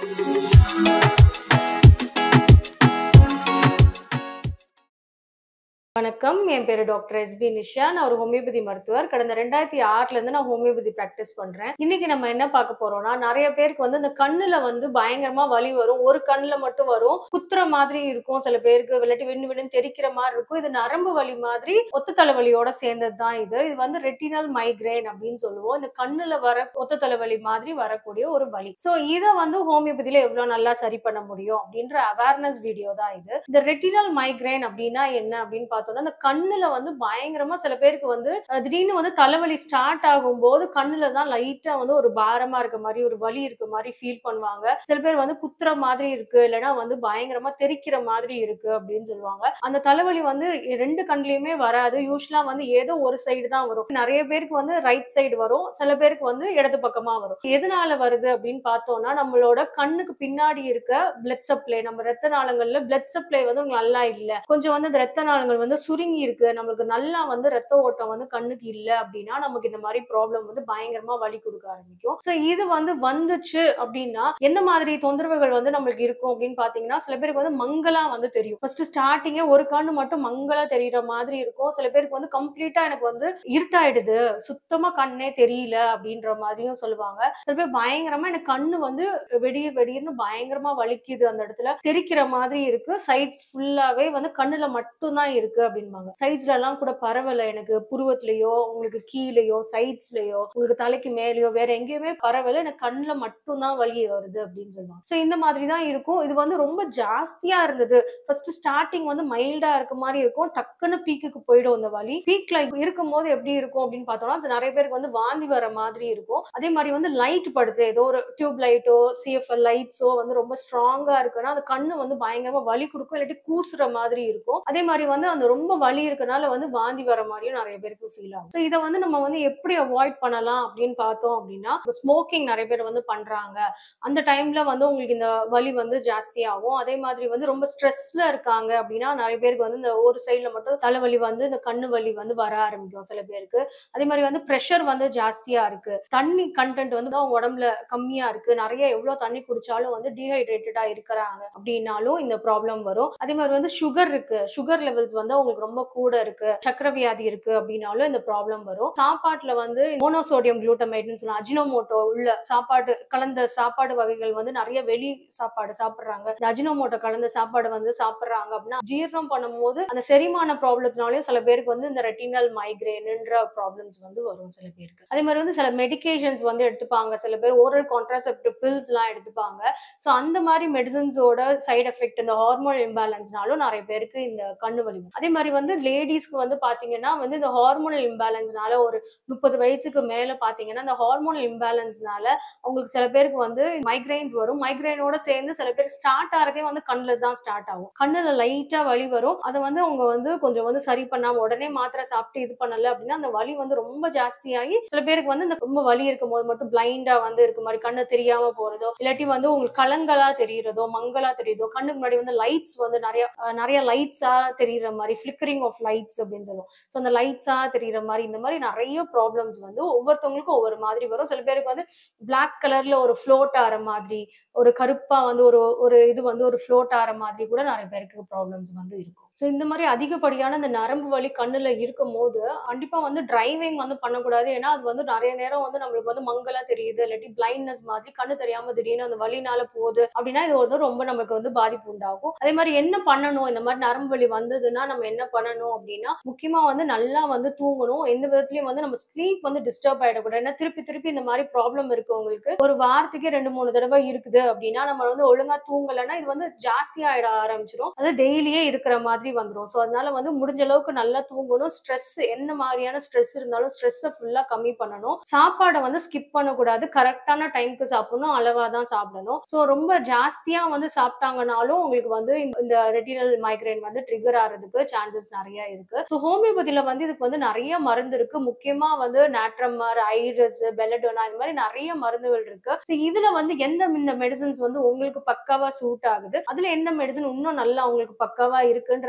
வணக்கம் என் பேரு doctor S B Nisha நான் ஒரு ஹோமியோபதி மருத்துவர் கடந்த ரெண்டாயிரத்தி ஆறுல இருந்து நான் ஹோமியோபதி பிராக்டிஸ் பண்றேன் இன்னைக்கு நம்ம என்ன பார்க்க போறோம்னா நிறைய பேருக்கு வந்து இந்த கண்ணுல வந்து பயங்கரமா வலி வரும் ஒரு கண்ணுல மட்டும் வரும் குத்துற மாதிரி இருக்கும் சில பேருக்கு விளையாட்டி விண்ணு விண்ணு தெரிக்கிற மாதிரி இருக்கும் இது நரம்பு வலி மாதிரி ஒத்த தலைவலியோட சேர்ந்தது தான் இது இது வந்து ரெட்டினல் மைக்ரேன் அப்படின்னு சொல்லுவோம் இந்த கண்ணுல வர ஒத்த தலைவலி மாதிரி வரக்கூடிய ஒரு வலி சோ இதை வந்து ஹோமியோபதியில எவ்வளவு நல்லா சரி பண்ண முடியும் அப்படின்ற அவேர்னஸ் வீடியோ தான் இது இந்த ரெட்டினல் மைக்ரேன் அப்படின்னா என்ன அப்படின்னு பார்த்தோம்னா அந்த கண்ணுல வந்து பயங்கரமா சில பேருக்கு வந்து அஹ், திடீர்னு வந்து தலைவலி ஸ்டார்ட் ஆகும்போது கண்ணுல தான் லைட்டா வந்து ஒரு பாரமா இருக்க மாதிரி ஒரு வலி இருக்க மாதிரி ஃபீல் பண்ணுவாங்க சில பேர் வந்து குத்துற மாதிரி இருக்கு இல்லைன்னா வந்து பயங்கரமா தெரிக்கிற மாதிரி இருக்கு அப்படின்னு சொல்லுவாங்க அந்த தலைவலி வந்து ரெண்டு கண்ணுலயுமே வராது யூஸ்வலா வந்து ஏதோ ஒரு சைடு தான் வரும் நிறைய பேருக்கு வந்து ரைட் சைடு வரும் சில பேருக்கு வந்து இடது பக்கமா வரும் எதனால வருது அப்படின்னு பார்த்தோம்னா நம்மளோட கண்ணுக்கு பின்னாடி இருக்க பிளட் சப்ளை நம்ம ரத்த நாளங்கள்ல பிளட் சப்ளை வந்து உங்களுக்கு நல்லா இல்ல கொஞ்சம் வந்து அந்த ரத்த நாளங்கள் வந்து சுருங்கி இருக்கு நம்மளுக்கு நல்லா வந்து ரத்த ஓட்டம் வந்து கண்ணுக்கு இல்ல அப்படின்னா நமக்கு இந்த மாதிரி ப்ராப்ளம் வந்து பயங்கரமா வலி கொடுக்க ஆரம்பிக்கும் சோ இது வந்து வந்துச்சு அப்படின்னா என்ன மாதிரி தொந்தரவுகள் வந்து நம்மளுக்கு இருக்கும் அப்படின்னு பாத்தீங்கன்னா சில பேருக்கு வந்து மங்களா வந்து தெரியும் ஃபர்ஸ்ட் ஸ்டார்டிங்கே ஒரு கண்ணு மட்டும் மங்களா தெரியுற மாதிரி இருக்கும் சில பேருக்கு வந்து கம்ப்ளீட்டா எனக்கு வந்து இருட்டாயிடுது சுத்தமா கண்ணே தெரியல அப்படின்ற மாதிரியும் சொல்லுவாங்க சில பேர் பயங்கரமா எனக்கு கண்ணு வந்து வெடிர் வெடிர்னு பயங்கரமா வலிக்குது அந்த இடத்துல தெரிக்கிற மாதிரி இருக்கு சைட்ஸ் ஃபுல்லாவே வந்து கண்ணுல மட்டும்தான் இருக்கு அப்படின்பாங்க சைட்ஸ்ல எல்லாம் கூட பரவல எனக்கு புருவத்திலயோ உங்களுக்கு கீழேயோ சைட்ஸ்லயோ உங்களுக்கு தலைக்கு மேலேயோ வேற எங்கேயுமே பரவல எனக்கு கண்ணுல மட்டும்தான் வலி வருது அப்படின்னு சொல்லுவாங்க சோ இந்த மாதிரி தான் இருக்கும் இது வந்து ரொம்ப ஜாஸ்தியா இருந்தது ஃபர்ஸ்ட் ஸ்டார்டிங் வந்து மைல்டா இருக்க மாதிரி இருக்கும் டக்குன்னு பீக்குக்கு போயிடும் அந்த வலி பீக்ல இருக்கும் போது எப்படி இருக்கும் அப்படின்னு பார்த்தோம்னா நிறைய பேருக்கு வந்து வாந்தி வர மாதிரி இருக்கும் அதே மாதிரி வந்து லைட் படுது ஏதோ ஒரு டியூப் லைட்டோ சிஎஃப்எல் லைட்ஸோ வந்து ரொம்ப ஸ்ட்ராங்கா இருக்குன்னா அந்த கண்ணு வந்து பயங்கரமா வலி கொடுக்கும் இல்லாட்டி கூசுற மாதிரி இருக்கும் அதே மாதிரி வந்து அந்த ரொம்ப வலி இருக்கனால வந்து வாந்தி வர மாதிரியும் நிறைய பேருக்கு ஃபீல் ஆகும் ஸோ இதை வந்து நம்ம வந்து எப்படி அவாய்ட் பண்ணலாம் அப்படின்னு பார்த்தோம் அப்படின்னா ஸ்மோக்கிங் நிறைய பேர் வந்து பண்றாங்க அந்த டைம்ல வந்து உங்களுக்கு இந்த வலி வந்து ஜாஸ்தியாகும் அதே மாதிரி வந்து ரொம்ப ஸ்ட்ரெஸ்ல இருக்காங்க அப்படின்னா நிறைய பேருக்கு வந்து இந்த ஒரு சைட்ல மட்டும் தலைவலி வந்து இந்த கண்ணு வலி வந்து வர ஆரம்பிக்கும் சில பேருக்கு அதே மாதிரி வந்து ப்ரெஷர் வந்து ஜாஸ்தியா இருக்கு தண்ணி கண்டென்ட் வந்து அவங்க உடம்புல கம்மியா இருக்கு நிறைய எவ்வளவு தண்ணி குடிச்சாலும் வந்து டீஹைட்ரேட்டடா இருக்கிறாங்க அப்படின்னாலும் இந்த ப்ராப்ளம் வரும் அதே மாதிரி வந்து சுகர் இருக்கு சுகர் லெவல்ஸ் வந்து அவங்களுக்கு ரொம்ப கூட இருக்கு சக்கரை வியாதி இருக்கு அப்படின்னாலும் இந்த ப்ராப்ளம் வரும் சாப்பாட்டுல வந்து மோனோசோடியம் குளூட்டமைட்னு சொல்லலாம் அஜினோமோட்டோ உள்ள சாப்பாடு கலந்த சாப்பாடு வகைகள் வந்து நிறைய வெளி சாப்பாடு சாப்பிடுறாங்க இந்த அஜினோமோட்டோ கலந்த சாப்பாடு வந்து சாப்பிடுறாங்க அப்படின்னா ஜீரணம் பண்ணும்போது அந்த செரிமான ப்ராப்ளத்தினாலயும் சில பேருக்கு வந்து இந்த ரெட்டினல் மைக்ரேன்ன்ற ப்ராப்ளம்ஸ் வந்து வரும் சில பேருக்கு அதே மாதிரி வந்து சில மெடிகேஷன்ஸ் வந்து எடுத்துப்பாங்க சில பேர் ஓரல் கான்ட்ராசெப்டிவ் பில்ஸ் எல்லாம் எடுத்துப்பாங்க ஸோ அந்த மாதிரி மெடிசன்ஸோட சைடு எஃபெக்ட் இந்த ஹார்மோன் இம்பேலன்ஸ்னாலும் நிறைய பேருக்கு இந்த கண்ணு வலி வரும். அதே மாதிரி வந்து லேடிஸ்க்கு வந்து பாத்தீங்கன்னா வந்து இந்த ஹார்மோனல் இம்பேலன்ஸ்னால ஒரு முப்பது வயசுக்கு மேல பாத்தீங்கன்னா இந்த ஹார்மோனல் இம்பேலன்ஸ்னால அவங்களுக்கு சில பேருக்கு வந்து மைக்ரைன்ஸ் வரும் மைக்ரைனோட சேர்ந்து சில பேர் ஸ்டார்ட் ஆகிறதே வந்து கண்ணுல தான் ஸ்டார்ட் ஆகும் கண்ணுல லைட்டா வலி வரும் அதை வந்து அவங்க வந்து கொஞ்சம் வந்து சரி பண்ணாம உடனே மாத்திரை சாப்பிட்டு இது பண்ணல அப்படின்னா அந்த வலி வந்து ரொம்ப ஜாஸ்தியாகி சில பேருக்கு வந்து இந்த ரொம்ப வலி இருக்கும் போது மட்டும் பிளைண்டா வந்து இருக்க மாதிரி கண்ணு தெரியாம போறதோ இல்லாட்டி வந்து உங்களுக்கு கலங்களா தெரியறதோ மங்களா தெரியுதோ கண்ணுக்கு முன்னாடி வந்து லைட்ஸ் வந்து நிறைய அஹ், நிறைய லைட்ஸா தெரியுற மாதிரி ஃபிளிக்கரிங் ஆஃப் லைட்ஸ் அப்படின்னு சொல்லுவோம் ஸோ அந்த லைட்ஸா தெரியுற மாதிரி இந்த மாதிரி நிறைய ப்ராப்ளம்ஸ் வந்து ஒவ்வொருத்தவங்களுக்கும் ஒவ்வொரு மாதிரி வரும் சில பேருக்கு வந்து Black கலர்ல ஒரு ஃப்ளோட் ஆற மாதிரி ஒரு கருப்பா வந்து ஒரு ஒரு இது வந்து ஒரு ஃப்ளோட் ஆற மாதிரி கூட நிறைய பேருக்கு ப்ராப்ளம்ஸ் வந்து இருக்கும் ஸோ இந்த மாதிரி அதிகப்படியான இந்த நரம்பு வலி கண்ணுல இருக்கும் போது கண்டிப்பா வந்து டிரைவிங் வந்து பண்ணக்கூடாது ஏன்னா அது வந்து நிறைய நேரம் வந்து நம்மளுக்கு வந்து மங்கலா தெரியுது இல்லாட்டி பிளைண்ட்னஸ் மாதிரி கண்ணு தெரியாம திடீர்னு அந்த வலினால போகுது அப்படின்னா இது வந்து ரொம்ப நமக்கு வந்து பாதிப்பு உண்டாகும் அதே மாதிரி என்ன பண்ணணும் இந்த மாதிரி நரம்பு வலி வந்ததுன்னா நம்ம என்ன பண்ணணும் அப்படின்னா முக்கியமா வந்து நல்லா வந்து தூங்கணும் எந்த விதத்துலயும் வந்து நம்ம ஸ்லீப் வந்து டிஸ்டர்ப் ஆயிடக்கூடாது ஏன்னா திருப்பி திருப்பி இந்த மாதிரி ப்ராப்ளம் இருக்கு உங்களுக்கு ஒரு வாரத்துக்கு ரெண்டு மூணு தடவை இருக்குது அப்படின்னா நம்ம வந்து ஒழுங்கா தூங்கலைன்னா இது வந்து ஜாஸ்தி ஆயிட ஆரம்பிச்சிடும் அது டெய்லியே இருக்கிற மாதிரி வந்துடும் ஸோ அதனால வந்து முடிஞ்ச அளவுக்கு நல்லா தூங்கணும் ஸ்ட்ரெஸ் என்ன மாதிரியான ஸ்ட்ரெஸ் இருந்தாலும் ஸ்ட்ரெஸ்ஸை ஃபுல்லா கம்மி பண்ணணும் சாப்பாடை வந்து ஸ்கிப் பண்ணக்கூடாது கரெக்டான டைம்க்கு சாப்பிடணும் அளவா தான் சாப்பிடணும் ஸோ ரொம்ப ஜாஸ்தியா வந்து சாப்பிட்டாங்கனாலும் உங்களுக்கு வந்து இந்த- இந்த ரெட்டினல் மைக்ரைன் வந்து ட்ரிகர் ஆகிறதுக்கு சான்சஸ் நிறைய இருக்கு ஸோ ஹோமியோபதியில வந்து இதுக்கு வந்து நிறைய மருந்து இருக்கு முக்கியமா வந்து நாட்ரமர் ஐரஸ் பெலடோனா இந்த மாதிரி நிறைய மருந்துகள் இருக்கு ஸோ இதுல வந்து எந்த இந்த மெடிசன்ஸ் வந்து உங்களுக்கு பக்காவா சூட் ஆகுது அதுல எந்த மெடிசன் இன்னும் நல்லா உங்களுக்கு பக்காவா இருக்குன்றத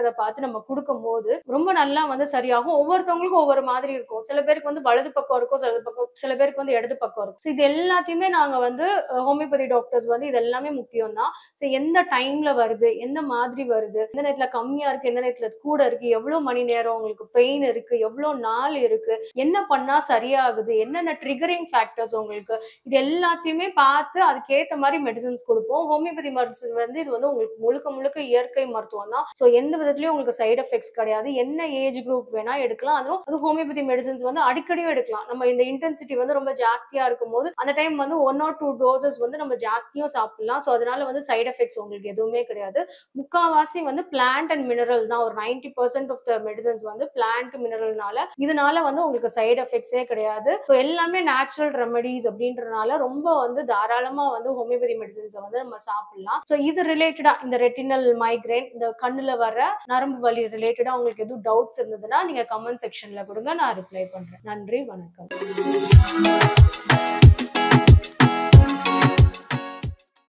இருக்கிறத பார்த்து நம்ம கொடுக்கும் போது ரொம்ப நல்லா வந்து சரியாகும் ஒவ்வொருத்தவங்களுக்கும் ஒவ்வொரு மாதிரி இருக்கும் சில பேருக்கு வந்து வலது பக்கம் இருக்கும் சில பக்கம் சில பேருக்கு வந்து இடது பக்கம் இருக்கும் ஸோ இது எல்லாத்தையுமே நாங்க வந்து ஹோமியோபதி டாக்டர்ஸ் வந்து இது எல்லாமே முக்கியம் தான் ஸோ எந்த டைம்ல வருது எந்த மாதிரி வருது எந்த நேரத்துல கம்மியா இருக்கு எந்த நேரத்துல கூட இருக்கு எவ்வளவு மணி நேரம் உங்களுக்கு பெயின் இருக்கு எவ்வளவு நாள் இருக்கு என்ன பண்ணா சரியாகுது என்னென்ன ட்ரிகரிங் ஃபேக்டர்ஸ் உங்களுக்கு இது எல்லாத்தையுமே பார்த்து அதுக்கேத்த மாதிரி மெடிசன்ஸ் கொடுப்போம் ஹோமியோபதி மெடிசன் வந்து இது வந்து உங்களுக்கு முழுக்க முழுக்க இயற்கை மருத்துவம் தான் ஸோ எந்த விதத்துலயும் உங்களுக்கு சைடு எஃபெக்ட்ஸ் கிடையாது என்ன ஏஜ் குரூப் வேணா எடுக்கலாம் அதுவும் அது ஹோமியோபதி மெடிசன்ஸ் வந்து அடிக்கடியும் எடுக்கலாம் நம்ம இந்த இன்டென்சிட்டி வந்து ரொம்ப ஜாஸ்தியா இருக்கும் போது அந்த டைம் வந்து ஒன் ஆர் டூ டோசஸ் வந்து நம்ம ஜாஸ்தியும் சாப்பிடலாம் ஸோ அதனால வந்து சைடு எஃபெக்ட்ஸ் உங்களுக்கு எதுவுமே கிடையாது முக்காவாசி வந்து பிளான்ட் அண்ட் மினரல் தான் ஒரு ninety percent of the medicines வந்து பிளான்ட் மினரல்னால இதனால வந்து உங்களுக்கு சைடு எஃபெக்ட்ஸே கிடையாது ஸோ எல்லாமே நேச்சுரல் ரெமெடிஸ் அப்படின்றனால ரொம்ப வந்து தாராளமா வந்து ஹோமியோபதி மெடிசன்ஸை வந்து நம்ம சாப்பிடலாம் ஸோ இது ரிலேட்டடா இந்த ரெட்டினல் மைக்ரைன் இந்த கண்ணுல வர நரம்பு வலி ரிலேட்டடா உங்களுக்கு எதுவும் டவுட்ஸ் இருந்ததுன்னா நீங்க கமெண்ட் செக்ஷன்ல கொடுங்க நான் ரிப்ளை பண்றேன் நன்றி வணக்கம்